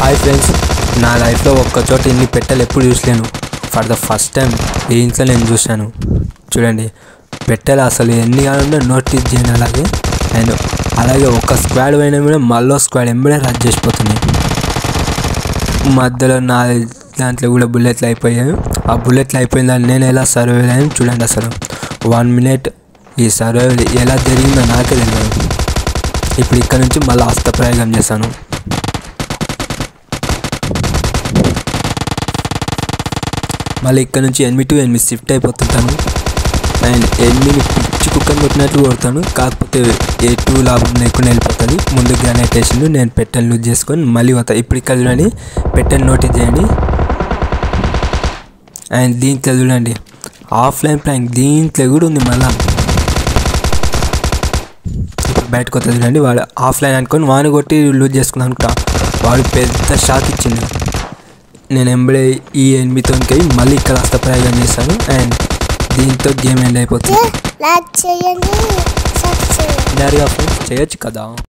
hi friends నా లైఫ్లో ఒక్క చోట ఇన్ని పెట్టెలు ఎప్పుడు చూసలేను ఫర్ ద ఫస్ట్ టైం ఈ ఇంట్లో నేను చూశాను చూడండి పెట్టెలు అసలు ఎన్ని కావాలన్నా నోటీస్ చేయను అలాగే అండ్ అలాగే ఒక స్క్వాడ్ పోయినా కూడా మళ్ళీ స్క్వాడ్ ఎంబడే రద్దు చేసిపోతున్నాయి మధ్యలో నా దాంట్లో కూడా బుల్లెట్లు అయిపోయాయి ఆ బుల్లెట్లు అయిపోయిందని నేను ఎలా సర్వైవ్ అయ్యాను చూడండి అసలు వన్ మినిట్ ఈ సర్వైవ్ ఎలా జరిగిందో నాకే తెలియదు ఇప్పుడు ఇక్కడ నుంచి మళ్ళీ హస్తప్రయోగం చేశాను మళ్ళీ ఇక్కడ నుంచి ఎనిమిది టు ఎనిమిది షిఫ్ట్ అయిపోతుంటాను అండ్ ఎనిమిది పిచ్చి కుక్కని కొట్టినట్లు కొడతాను కాకపోతే ఏ టూ లాభం లేకుండా వెళ్ళిపోతుంది ముందు గ్రానైట్ వేసిండు నేను పెట్టెలు లూజ్ చేసుకొని మళ్ళీ పోతా ఇప్పుడు ఇక్కడ చూడండి పెట్టెలు నోటీస్ చేయండి అండ్ దీంట్లో చూడండి ఆఫ్లైన్ ప్లాంక్ దీంట్లో కూడా ఉంది మళ్ళా ఇప్పుడు బయటకు వస్తుంది చూడండి వాడు ఆఫ్లైన్ అనుకొని వాని కొట్టి లూజ్ చేసుకుందాం అనుకుంటా వాడు పెద్ద షాక్ ఇచ్చిండు నేను ఎంబడే ఈ ఎనిమిదితోకి మళ్ళీ ఇక్కడ హస్తప్రయోగం చేశాను అండ్ దీంతో గేమ్ ఎండ్ అయిపోతుంది లైక్ చేయండి సబ్స్క్రైబ్ డైరెక్ట్గా ఫ్రెండ్స్ చేయొచ్చు కదా